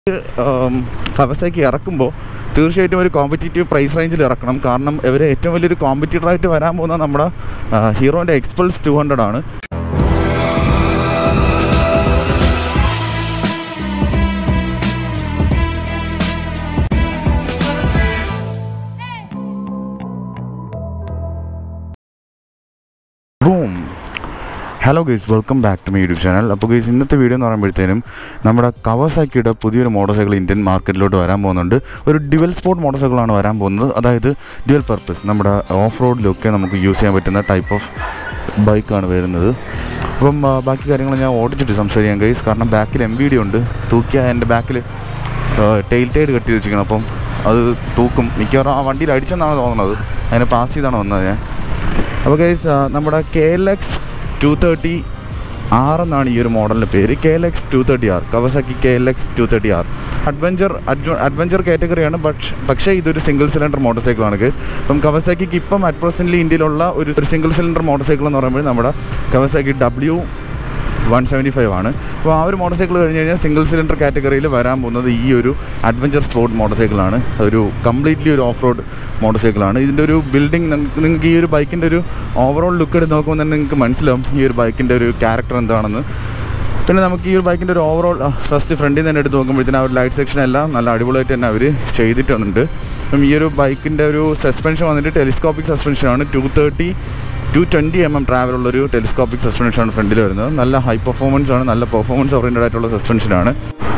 കവസയ്ക്ക് ഇറക്കുമ്പോൾ തീർച്ചയായിട്ടും ഒരു competitive price റേഞ്ചിൽ ഇറക്കണം കാരണം ഇവർ ഏറ്റവും വലിയൊരു കോമ്പറ്റീറ്ററായിട്ട് വരാൻ പോകുന്ന നമ്മുടെ ഹീറോൻ്റെ എക്സ്പൾസ് ടു ഹൺഡ്രഡ് ആണ് boom hello guys welcome back to my YouTube channel അപ്പോൾ ഗൈസ് ഇന്നത്തെ വീഡിയോ എന്ന് പറയുമ്പോഴത്തേനും നമ്മുടെ കവസാക്കിയുടെ പുതിയൊരു മോട്ടോർ സൈക്കിൾ ഇന്ത്യൻ മാർക്കറ്റിലോട്ട് വരാൻ പോകുന്നുണ്ട് ഒരു ഡിവൽ സ്പോർട്ട് മോട്ടോർ സൈക്കിളാണ് വരാൻ പോകുന്നത് അതായത് ഡ്യുവൽ പർപ്പസ് നമ്മുടെ ഓഫ് റോഡിലൊക്കെ നമുക്ക് യൂസ് ചെയ്യാൻ പറ്റുന്ന ടൈപ്പ് ഓഫ് ബൈക്കാണ് വരുന്നത് അപ്പം ആ, ബാക്കി കാര്യങ്ങൾ ഞാൻ ഓടിച്ചിട്ട് സംസാരിക്കാം ഗൈസ് കാരണം ബാക്കിൽ എം വി ഡി ഉണ്ട് തൂക്കിയ എൻ്റെ ബാക്കിൽ ടെയിൽ ടൈഡ് കെട്ടി വെച്ചിരിക്കണം അപ്പം അത് തൂക്കും മിക്കവാറും ആ വണ്ടിയിൽ അടിച്ചെന്നാണ് തോന്നുന്നത് അതിനെ പാസ് ചെയ്താണ് വന്നത് ഞാൻ അപ്പോൾ ഗൈസ് നമ്മുടെ K L X two thirty R എന്നാണ് ഈ ഒരു മോഡലിൻ്റെ പേര് K L X two thirty R Kawasaki K L X two thirty R adventure adventure കാറ്റഗറിയാണ് പക്ഷേ പക്ഷേ ഇതൊരു സിംഗിൾ സിലിണ്ടർ മോട്ടോർ സൈക്കിളാണ് ഗൈസ് അപ്പം കവസാക്കിക്ക് ഇപ്പം അറ്റ് പ്രസൻ്റ്ലി ഇന്ത്യയിലുള്ള ഒരു ഒരു സിംഗിൾ സിലിണ്ടർ മോട്ടോർ സൈക്കിൾ എന്ന് പറയുമ്പോൾ നമ്മുടെ Kawasaki W one seventy five ആണ് അപ്പോൾ ആ ഒരു മോട്ടോർ സൈക്കിൾ കഴിഞ്ഞ് കഴിഞ്ഞാൽ സിംഗിൾ സിലിണ്ടർ കാറ്റഗറിയിൽ വരാൻ പോകുന്നത് ഈ ഒരു അഡ്വഞ്ചർ സ്പോർട്ട് മോട്ടോർ സൈക്കിളാണ് ഒരു കംപ്ലീറ്റ്ലി ഒരു ഓഫ് റോഡ് മോട്ടോർ സൈക്കിളാണ് ഇതിൻ്റെ ഒരു ബിൽഡിംഗ് നിങ്ങൾക്ക് ഈ ഒരു ബൈക്കിൻ്റെ ഒരു ഓവറോൾ ലുക്ക് എടുത്ത് നോക്കുമ്പോൾ തന്നെ നിങ്ങൾക്ക് മനസ്സിലാവും ഈ ഒരു ബൈക്കിൻ്റെ ഒരു ക്യാരക്ടർ എന്താണെന്ന് പിന്നെ നമുക്ക് ഈ ഒരു ബൈക്കിൻ്റെ ഒരു ഓവറോൾ ഫസ്റ്റ് ഫ്രണ്ടിൽ തന്നെ എടുത്ത് നോക്കുമ്പോഴത്തേനും ആ ഒരു ലൈറ്റ് സെക്ഷൻ എല്ലാം നല്ല അടിപൊളിയായിട്ട് തന്നെ അവർ ചെയ്തിട്ടുണ്ട് അപ്പം ഈ ഒരു ബൈക്കിൻ്റെ ഒരു സസ്പെൻഷൻ വന്നിട്ട് ടെലിസ്കോപ്പിക് സസ്പെൻഷനാണ് two thirty two twenty M M ട്രാവലുള്ളൊരു ടെലിസ്കോപ്പിക് സസ്പെൻഷനാണ് ഫ്രണ്ടിൽ വരുന്നത് നല്ല ഹൈ പെർഫോമൻസ് ആണ് നല്ല പെർഫോമൻസ് ഓറിയൻറ്റഡ് ആയിട്ടുള്ള സസ്പെൻഷനാണ്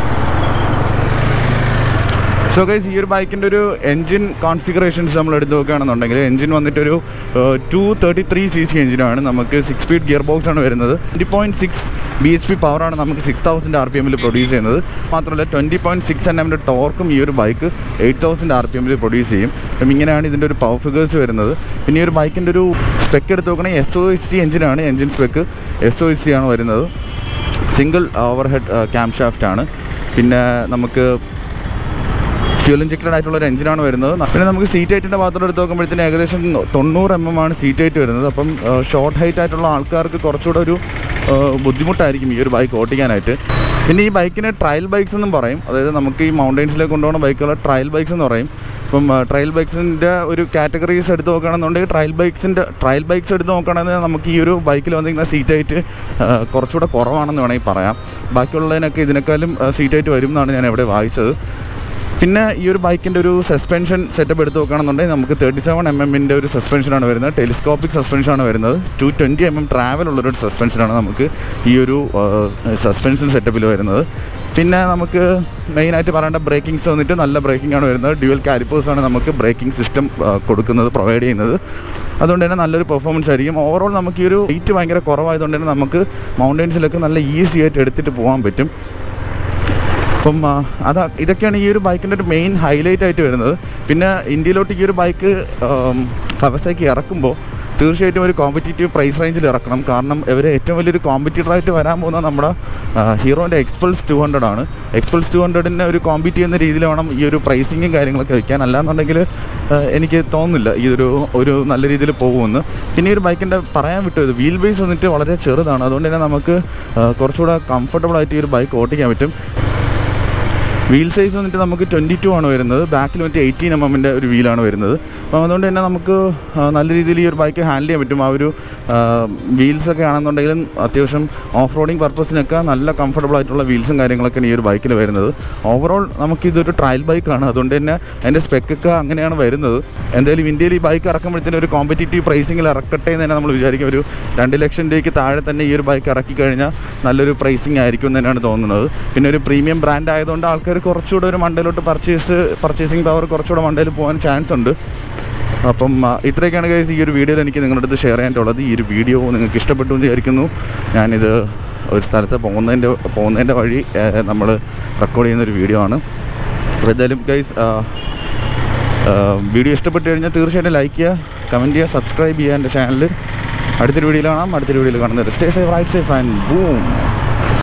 സോ ഗൈസ് ഈ ഒരു ബൈക്കിൻ്റെ ഒരു എൻജിൻ കോൺഫിഗറേഷൻസ് നമ്മൾ എടുത്ത് നോക്കുകയാണെന്നുണ്ടെങ്കിൽ എൻജിൻ വന്നിട്ടൊരു two thirty three C C എഞ്ചിനാണ് നമുക്ക് സിക്സ് സ്പീഡ് ഗിയർ ബോക്സ് ആണ് വരുന്നത് twenty point six B H P പവറാണ് നമുക്ക് സിക്സ് തൗസൻഡ് ആർ പി എമ്മിൽ പ്രൊഡ്യൂസ് ചെയ്യുന്നത് മാത്രമല്ല ട്വൻറ്റി പോയിൻറ്റ് സിക്സ് എൻ എമ്മിൻ്റെ ടോർക്കും ഈ ഒരു bike eight thousand R P എമ്മിൽ പ്രൊഡ്യൂസ് ചെയ്യും അപ്പം ഇങ്ങനെയാണ് ഇതിൻ്റെ ഒരു പവർ ഫിഗേഴ്സ് വരുന്നത് പിന്നെ ഈ ഒരു ബൈക്കിൻ്റെ ഒരു സ്പെക്ക് എടുത്ത് നോക്കണമെങ്കിൽ എസ് ഒ എസ് സി എഞ്ചിനാണ് engine spec S O S C ആണ് വരുന്നത് single over head cam shaft ആണ് പിന്നെ നമുക്ക് ഫ്യൂൽ ഇഞ്ചക്റ്റഡ് ആയിട്ടുള്ള ഒരു എഞ്ചിനാണ് വരുന്നത് പിന്നെ നമുക്ക് സീറ്റ് ഹൈറ്റിൻ്റെ ഭാഗത്തോട് എടുത്ത് നോക്കുമ്പോഴത്തേന് ഏകദേശം തൊണ്ണൂറ് എം എം ആണ് സീറ്റ് ഹൈറ്റ് വരുന്നത് അപ്പം ഷോർട്ട് ഹൈറ്റ് ആയിട്ടുള്ള ആൾക്കാർക്ക് കുറച്ചുകൂടെ ഒരു ആ, ബുദ്ധിമുട്ടായിരിക്കും ഈ ഒരു ബൈക്ക് ഓട്ടിക്കാനായിട്ട് പിന്നെ ഈ ബൈക്കിന് ട്രയൽ ബൈക്സ് എന്നും പറയും അതായത് നമുക്ക് ഈ മൗണ്ടൻസിലേക്ക് കൊണ്ടുപോകുന്ന ബൈക്കുകൾ ട്രയൽ ബൈക്സ് എന്ന് പറയും ഇപ്പം ട്രയൽ ബൈക്സിൻ്റെ ഒരു കാറ്റഗറീസ് എടുത്ത് നോക്കുകയാണെന്നുണ്ടെങ്കിൽ ട്രയൽ ബൈക്സിൻ്റെ ട്രയൽ ബൈക്സ് എടുത്ത് നോക്കുകയാണെങ്കിൽ നമുക്ക് ഈ ഒരു ബൈക്കിൽ വന്നിരിക്കുന്ന സീറ്റ് ഹൈറ്റ് കുറച്ചുകൂടെ കുറവാണെന്ന് വേണമെങ്കിൽ പറയാം ബാക്കിയുള്ളതിനൊക്കെ ഇതിനേക്കാളും സീറ്റ് ഹൈറ്റ് വരും എന്നാണ് ഞാൻ ഇവിടെ വായിച്ചത് പിന്നെ ഈ ഒരു ബൈക്കിൻ്റെ ഒരു സസ്പെൻഷൻ സെറ്റപ്പ് എടുത്ത് നോക്കുകയാണെന്നുണ്ടെങ്കിൽ നമുക്ക് തേർട്ടി സെവൻ എം എമ്മിൻ്റെ ഒരു സസ്പെൻഷനാണ് വരുന്നത് ടെലിസ്കോപ്പിക് സസ്പെൻഷനാണ് വരുന്നത് two twenty M M travel ഉള്ളൊരു സസ്പെൻഷനാണ് നമുക്ക് ഈ ഒരു സസ്പെൻഷൻ സെറ്റപ്പിൽ വരുന്നത് പിന്നെ നമുക്ക് മെയിനായിട്ട് പറയേണ്ട ബ്രേക്കിങ്സ് വന്നിട്ട് നല്ല ബ്രേക്കിംഗ് ആണ് വരുന്നത് ഡ്യുവൽ കാലിപ്പേഴ്സാണ് നമുക്ക് ബ്രേക്കിംഗ് സിസ്റ്റം കൊടുക്കുന്നത് പ്രൊവൈഡ് ചെയ്യുന്നത് അതുകൊണ്ട് തന്നെ നല്ലൊരു പെർഫോമൻസ് ആയിരിക്കും ഓവറോൾ നമുക്ക് ഈ ഒരു വെയിറ്റ് ഭയങ്കര കുറവായതുകൊണ്ട് തന്നെ നമുക്ക് മൗണ്ടൻസിലൊക്കെ നല്ല ഈസി ആയിട്ട് എടുത്തിട്ട് പോകാൻ പറ്റും അപ്പം ആ, അതാ ഇതൊക്കെയാണ് ഈ ഒരു ബൈക്കിൻ്റെ ഒരു മെയിൻ ഹൈലൈറ്റ് ആയിട്ട് വരുന്നത് പിന്നെ ഇന്ത്യയിലോട്ട് ഈ ഒരു ബൈക്ക് കവസയ്ക്ക് ഇറക്കുമ്പോൾ തീർച്ചയായിട്ടും ഒരു കോമ്പറ്റീറ്റീവ് പ്രൈസ് റേഞ്ചിൽ ഇറക്കണം കാരണം ഇവർ ഏറ്റവും വലിയൊരു കോമ്പറ്റീറ്ററായിട്ട് വരാൻ പോകുന്ന നമ്മുടെ ഹീറോൻ്റെ എക്സ്പൾസ് ടു ഹൺഡ്രഡ് ആണ് എക്സ്പൾസ് ടു ഹൺഡ്രഡിനെ ഒരു കോമ്പീറ്റ് ചെയ്യുന്ന രീതിയിൽ വേണം ഈ ഒരു പ്രൈസിങ്ങും കാര്യങ്ങളൊക്കെ വയ്ക്കാൻ അല്ലാന്നുണ്ടെങ്കിൽ ആ, എനിക്ക് തോന്നുന്നില്ല ഇതൊരു ഒരു നല്ല രീതിയിൽ പോകുമെന്ന് പിന്നെ ഈ ഒരു ബൈക്കിൻ്റെ പറയാൻ വിട്ടത് വീൽ ബേസ് വന്നിട്ട് വളരെ ചെറുതാണ് അതുകൊണ്ട് തന്നെ നമുക്ക് ആ, കുറച്ചുകൂടെ കംഫർട്ടബിൾ ആയിട്ട് ഈ ഒരു ബൈക്ക് ഓട്ടിക്കാൻ പറ്റും വീൽ സൈസ് വന്നിട്ട് നമുക്ക് ട്വൻറ്റി ടു ആണ് വരുന്നത് ബാക്കിൽ വന്നിട്ട് എയ്റ്റീൻ എം എമ്മിൻ്റെ ഒരു വീലാണ് വരുന്നത് അപ്പോൾ അതുകൊണ്ട് തന്നെ നമുക്ക് ആ, നല്ല രീതിയിൽ ഈ ഒരു ബൈക്ക് ഹാൻഡിൽ ചെയ്യാൻ പറ്റും ആ ഒരു വീൽസൊക്കെ ആണെന്നുണ്ടെങ്കിലും അത്യാവശ്യം ഓഫ് റോഡിങ് പർപ്പസിനൊക്കെ നല്ല കംഫർട്ടബിൾ ആയിട്ടുള്ള വീൽസും കാര്യങ്ങളൊക്കെയാണ് ഈ ഒരു ബൈക്കിൽ വരുന്നത് ഓവറോൾ നമുക്കിതൊരു ട്രയൽ ബൈക്കാണ് അതുകൊണ്ട് തന്നെ അതിൻ്റെ സ്പെക്കൊക്കെ അങ്ങനെയാണ് വരുന്നത് എന്തായാലും ഇന്ത്യയിൽ ഈ ബൈക്ക് ഇറക്കുമ്പോഴത്തേനും ഒരു കോമ്പറ്റീറ്റീവ് പ്രൈസിങ്ങിൽ ഇറക്കട്ടെ എന്ന് തന്നെ നമ്മൾ വിചാരിക്കും ഒരു രണ്ട് ലക്ഷം രൂപയ്ക്ക് താഴെ തന്നെ ഈ ഒരു ബൈക്ക് ഇറക്കി കഴിഞ്ഞാൽ നല്ലൊരു പ്രൈസിങ് ആയിരിക്കും എന്ന് തന്നെയാണ് തോന്നുന്നത് പിന്നെ ഒരു പ്രീമിയം ബ്രാൻഡ് ആയതുകൊണ്ട് ആൾക്കാർ കുറച്ചുകൂടെ ഒരു മണ്ടയിലോട്ട് പർച്ചേസ് പർച്ചേസിങ് പവർ കുറച്ചുകൂടെ മണ്ടയിൽ പോകാൻ ചാൻസ് ഉണ്ട് അപ്പം ആ, ഇത്രയൊക്കെയാണ് ഗൈസ് ഈ ഒരു വീഡിയോയിൽ എനിക്ക് നിങ്ങളുടെ അടുത്ത് ഷെയർ ചെയ്യാനുള്ളത് ഈ ഒരു വീഡിയോ നിങ്ങൾക്ക് ഇഷ്ടപ്പെട്ടു എന്ന് വിചാരിക്കുന്നു ഞാനിത് ഒരു സ്ഥലത്ത് പോകുന്നതിൻ്റെ പോകുന്നതിൻ്റെ വഴി നമ്മൾ റെക്കോർഡ് ചെയ്യുന്ന ഒരു വീഡിയോ ആണ് അപ്പോൾ എന്തായാലും ഗൈസ് വീഡിയോ ഇഷ്ടപ്പെട്ട് കഴിഞ്ഞാൽ തീർച്ചയായിട്ടും ലൈക്ക് ചെയ്യുക കമൻറ്റ് ചെയ്യുക സബ്സ്ക്രൈബ് ചെയ്യുക എൻ്റെ ചാനൽ അടുത്തൊരു വീഡിയോയിൽ കാണാം അടുത്തൊരു വീഡിയോയിൽ കാണുന്നത് stay safe right safe and boom